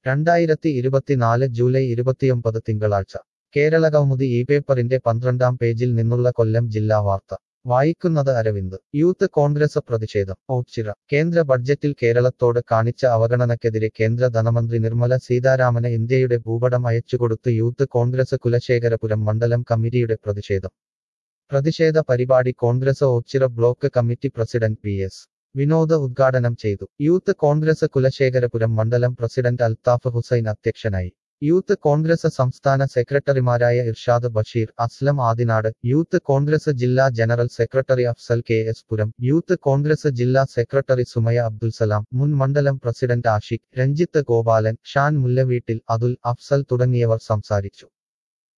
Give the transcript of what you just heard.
രണ്ടായിരത്തി ഇരുപത്തിനാല് ജൂലൈ ഇരുപത്തിയൊമ്പത് തിങ്കളാഴ്ച കേരളകൗമുദി ഈ പേപ്പറിന്റെ പന്ത്രണ്ടാം പേജിൽ നിന്നുള്ള കൊല്ലം ജില്ലാ വാർത്ത വായിക്കുന്നത് അരവിന്ദ് യൂത്ത് കോൺഗ്രസ് പ്രതിഷേധം ഓച്ചിറ കേന്ദ്ര ബഡ്ജറ്റിൽ കേരളത്തോട് കാണിച്ച അവഗണനയ്ക്കെതിരെ കേന്ദ്ര ധനമന്ത്രി നിർമ്മല സീതാരാമന് ഇന്ത്യയുടെ ഭൂപടം അയച്ചുകൊടുത്ത് യൂത്ത് കോൺഗ്രസ് കുലശേഖരപുരം മണ്ഡലം കമ്മിറ്റിയുടെ പ്രതിഷേധം പ്രതിഷേധ പരിപാടി Congress Ochira block committee president P S Vinod ഉദ്ഘാടനം ചെയ്തു യൂത്ത് കോൺഗ്രസ് കുലശേഖരപുരം മണ്ഡലം പ്രസിഡന്റ് അൽത്താഫ് ഹുസൈൻ അധ്യക്ഷനായി യൂത്ത് കോൺഗ്രസ് സംസ്ഥാന സെക്രട്ടറിമാരായ ഇർഷാദ് ബഷീർ അസ്ലം ആദിനാട് യൂത്ത് കോൺഗ്രസ് ജില്ലാ general secretary Afsal K S Puram youth Congress ജില്ലാ സെക്രട്ടറി സുമയ അബ്ദുൽ സലാം മുൻ മണ്ഡലം പ്രസിഡന്റ് ആഷിഖ് രഞ്ജിത്ത് ഗോപാലൻ ഷാൻ മുല്ലവീട്ടിൽ അതുൽ അഫ്സൽ തുടങ്ങിയവർ സംസാരിച്ചു